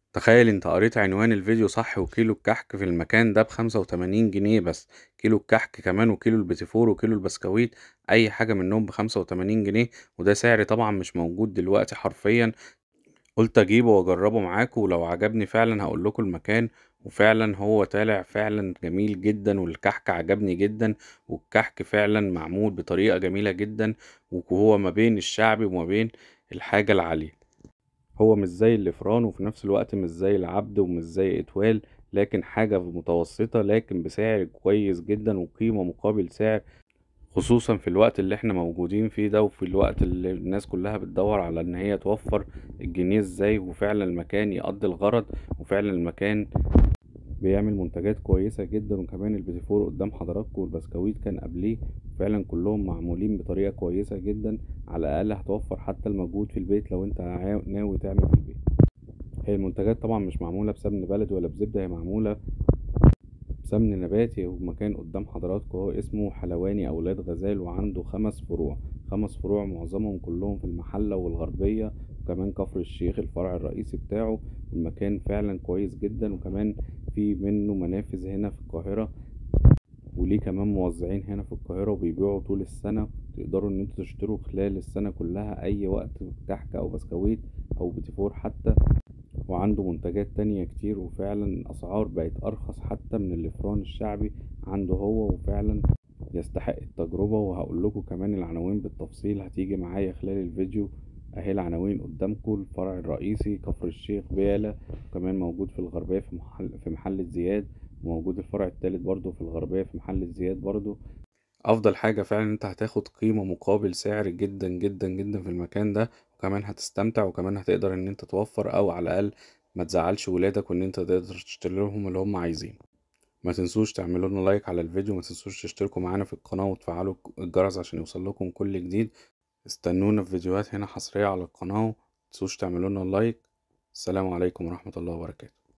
تخيل انت قريت عنوان الفيديو صح وكيلو الكحك في المكان ده بخمسة وتمانين جنيه بس كيلو الكحك كمان وكيلو البيتيفور وكيلو البسكويت اي حاجة منهم بخمسة وتمانين جنيه وده سعر طبعا مش موجود دلوقتي حرفيا قلت اجيبه واجربه معاكم ولو عجبني فعلا هقول لكم المكان وفعلا هو طالع فعلا جميل جدا والكحك عجبني جدا والكحك فعلا معمول بطريقة جميلة جدا وهو ما بين الشعبي وما بين الحاجة العالية هو مش زي الافران وفي نفس الوقت مش زي العبد ومش زي اتوال لكن حاجة متوسطة لكن بسعر كويس جدا وقيمة مقابل سعر خصوصا في الوقت اللي احنا موجودين فيه ده وفي الوقت اللي الناس كلها بتدور على ان هي توفر الجنيه ازاي وفعلا المكان يقضي الغرض وفعلا المكان بيعمل منتجات كويسة جدا وكمان البيتيفور قدام حضراتكم والبسكويت كان قبليه فعلا كلهم معمولين بطريقة كويسة جدا على الأقل هتوفر حتى المجهود في البيت لو انت ناوي تعمل في البيت هي المنتجات طبعا مش معمولة بسمن بلدي ولا بزبدة هي معمولة بسمن نباتي ومكان قدام حضراتكم هو اسمه حلواني أولاد غزال وعنده خمس فروع خمس فروع معظمهم كلهم في المحلة والغربية وكمان كفر الشيخ الفرع الرئيسي بتاعه المكان فعلا كويس جدا وكمان في منه منافذ هنا في القاهرة وليه كمان موزعين هنا في القاهرة وبيبيعوا طول السنة تقدروا ان انتوا تشتروا خلال السنة كلها اي وقت كحك او بسكويت او بتيفور حتى وعنده منتجات تانية كتير وفعلا الأسعار بقت أرخص حتى من الفران الشعبي عنده هو وفعلا يستحق التجربة وهقول لكم كمان العناوين بالتفصيل هتيجي معايا خلال الفيديو اهي العناوين قدامكم الفرع الرئيسي كفر الشيخ بيالة وكمان موجود في الغربية في محل في محل زياد وموجود الفرع التالت برضو في الغربية في محل زياد برضو افضل حاجة فعلا انت هتاخد قيمة مقابل سعر جدا جدا جدا في المكان ده وكمان هتستمتع وكمان هتقدر ان انت توفر او على الاقل ما تزعلش ولادك وان انت تقدر تشتري لهم اللي هم عايزينه ما تنسوش تعملوا لنا لايك على الفيديو ما تنسوش تشتركوا معانا في القناة وتفعلوا الجرس عشان يوصل لكم كل جديد استنونا في فيديوهات هنا حصرية على القناة متنسوش تعملوا لنا لايك السلام عليكم ورحمة الله وبركاته